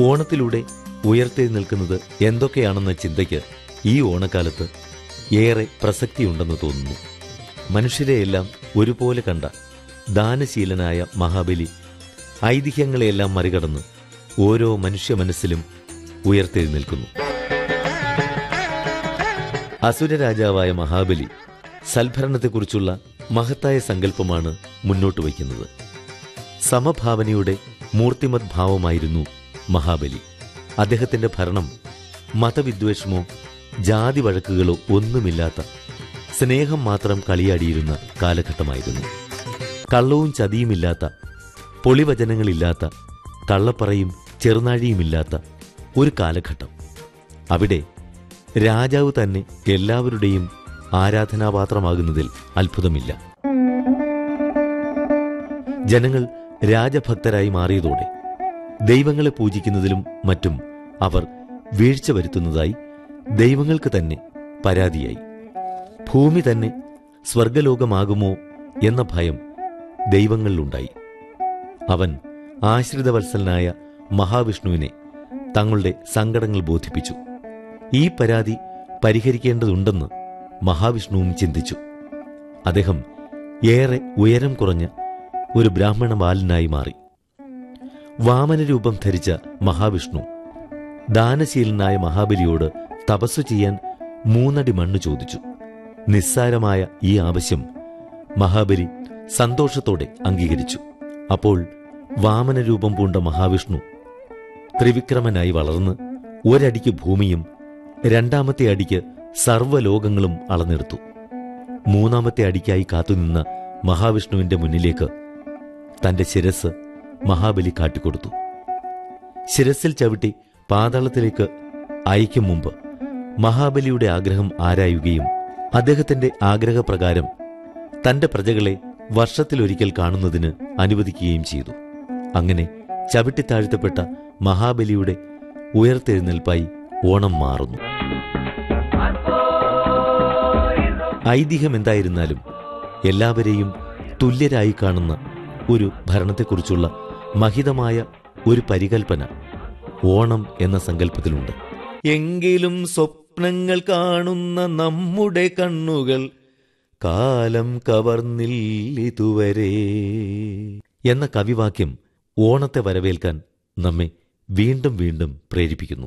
ഓണത്തിലൂടെ ഉയർത്തെഴുന്നേൽക്കുന്നത് എന്തൊക്കെയാണെന്ന ചിന്തയ്ക്ക് ഈ ഓണക്കാലത്ത് ഏറെ പ്രസക്തിയുണ്ടെന്ന് തോന്നുന്നു മനുഷ്യരെയെല്ലാം ഒരുപോലെ കണ്ട ദാനശീലനായ മഹാബലി ഐതിഹ്യങ്ങളെയെല്ലാം മറികടന്ന് ഓരോ മനുഷ്യ മനസ്സിലും ഉയർത്തെഴുന്നേൽക്കുന്നു അസുര രാജാവായ മഹാബലി സൽഭരണത്തെക്കുറിച്ചുള്ള മഹത്തായ സങ്കല്പമാണ് മുന്നോട്ട് വയ്ക്കുന്നത് സമഭാവനയുടെ മൂർത്തിമത് ഭാവമായിരുന്നു മഹാബലി അദ്ദേഹത്തിന്റെ ഭരണം മതവിദ്വേഷമോ ജാതി വഴക്കുകളോ ഒന്നുമില്ലാത്ത സ്നേഹം മാത്രം കളിയാടിയിരുന്ന കാലഘട്ടമായിരുന്നു കള്ളവും ചതിയുമില്ലാത്ത പൊളിവചനങ്ങളില്ലാത്ത കള്ളപ്പറയും ചെറുനാഴിയുമില്ലാത്ത ഒരു കാലഘട്ടം അവിടെ രാജാവ് തന്നെ എല്ലാവരുടെയും ആരാധനാപാത്രമാകുന്നതിൽ അത്ഭുതമില്ല ജനങ്ങൾ രാജഭക്തരായി മാറിയതോടെ ദൈവങ്ങളെ പൂജിക്കുന്നതിലും മറ്റും അവർ വീഴ്ച വരുത്തുന്നതായി ദൈവങ്ങൾക്ക് തന്നെ പരാതിയായി ഭൂമി തന്നെ സ്വർഗലോകമാകുമോ എന്ന ഭയം ദൈവങ്ങളിലുണ്ടായി അവൻ ആശ്രിതവത്സലനായ മഹാവിഷ്ണുവിനെ തങ്ങളുടെ സങ്കടങ്ങൾ ബോധിപ്പിച്ചു ഈ പരാതി പരിഹരിക്കേണ്ടതുണ്ടെന്ന് മഹാവിഷ്ണുവും ചിന്തിച്ചു അദ്ദേഹം ഏറെ ഉയരം കുറഞ്ഞ ഒരു ബ്രാഹ്മണ ബാലനായി മാറി വാമനരൂപം ധരിച്ച മഹാവിഷ്ണു ദാനശീലനായ മഹാബലിയോട് തപസ്സു ചെയ്യാൻ മൂന്നടി മണ്ണ് ചോദിച്ചു നിസ്സാരമായ ഈ ആവശ്യം മഹാബലി സന്തോഷത്തോടെ അംഗീകരിച്ചു അപ്പോൾ വാമനരൂപം പൂണ്ട മഹാവിഷ്ണു ത്രിവിക്രമനായി വളർന്ന് ഒരടിക്ക് ഭൂമിയും രണ്ടാമത്തെ അടിക്ക് സർവ്വലോകങ്ങളും അളന്നെടുത്തു മൂന്നാമത്തെ അടിക്കായി കാത്തുനിന്ന മഹാവിഷ്ണുവിന്റെ മുന്നിലേക്ക് തന്റെ ശിരസ് മഹാബലി കാട്ടിക്കൊടുത്തു ശിരസിൽ ചവിട്ടി പാതാളത്തിലേക്ക് അയക്കും മുമ്പ് മഹാബലിയുടെ ആഗ്രഹം ആരായുകയും അദ്ദേഹത്തിന്റെ ആഗ്രഹപ്രകാരം തന്റെ പ്രജകളെ വർഷത്തിലൊരിക്കൽ കാണുന്നതിന് അനുവദിക്കുകയും ചെയ്തു അങ്ങനെ ചവിട്ടിത്താഴ്ത്തപ്പെട്ട മഹാബലിയുടെ ഉയർത്തെഴുന്നേൽപ്പായി ഓണം മാറുന്നു ഐതിഹ്യം എന്തായിരുന്നാലും എല്ലാവരെയും തുല്യരായി കാണുന്ന ഒരു ഭരണത്തെക്കുറിച്ചുള്ള മഹിതമായ ഒരു പരികൽപ്പന ഓണം എന്ന സങ്കല്പത്തിലുണ്ട് എങ്കിലും സ്വപ്നങ്ങൾ കാണുന്ന നമ്മുടെ കണ്ണുകൾ കാലം കവർന്നില്ലിതുവരെ എന്ന കവിവാക്യം ഓണത്തെ വരവേൽക്കാൻ നമ്മെ വീണ്ടും വീണ്ടും പ്രേരിപ്പിക്കുന്നു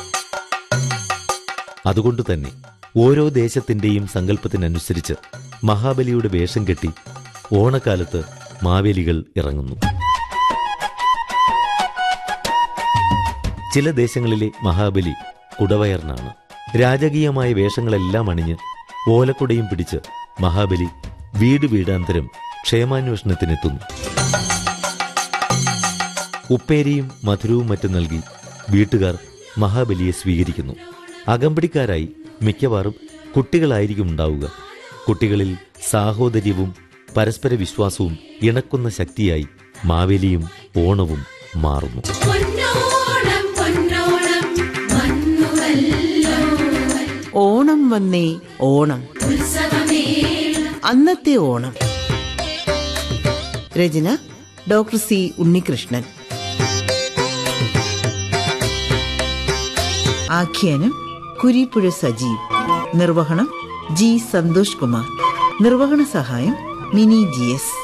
അതുകൊണ്ട് തന്നെ ഓരോ ദേശത്തിന്റെയും സങ്കല്പത്തിനനുസരിച്ച് മഹാബലിയുടെ വേഷം കെട്ടി ഓണക്കാലത്ത് മാവേലികൾ ഇറങ്ങുന്നു ചില ദേശങ്ങളിലെ മഹാബലി കുടവയറിനാണ് രാജകീയമായ വേഷങ്ങളെല്ലാം അണിഞ്ഞ് ഓലക്കുടയും പിടിച്ച് മഹാബലി വീട് വീടാന്തരം ക്ഷേമാന്വേഷണത്തിനെത്തുന്നു ഉപ്പേരിയും മധുരവും മറ്റും നൽകി വീട്ടുകാർ മഹാബലിയെ സ്വീകരിക്കുന്നു അകമ്പടിക്കാരായി മിക്കവാറും കുട്ടികളായിരിക്കും ഉണ്ടാവുക കുട്ടികളിൽ സാഹോദര്യവും പരസ്പര വിശ്വാസവും ഇണക്കുന്ന ശക്തിയായി മാവേലിയും ഓണവും മാറുന്നു പൊന്നോണം പൊന്നോണം വന്നുവല്ലോ ഓണം വന്നേ ഓണം ഉത്സവമേളം അന്നത്തെ ഓണം രചന ഡോക്ടർ സി ഉണ്ണികൃഷ്ണൻ ആഖ്യാനം കുരിപ്പുഴ സജീവ് നിർവഹണം ജി സന്തോഷ് കുമാർ നിർവഹണ സഹായം മിനി ജി എസ്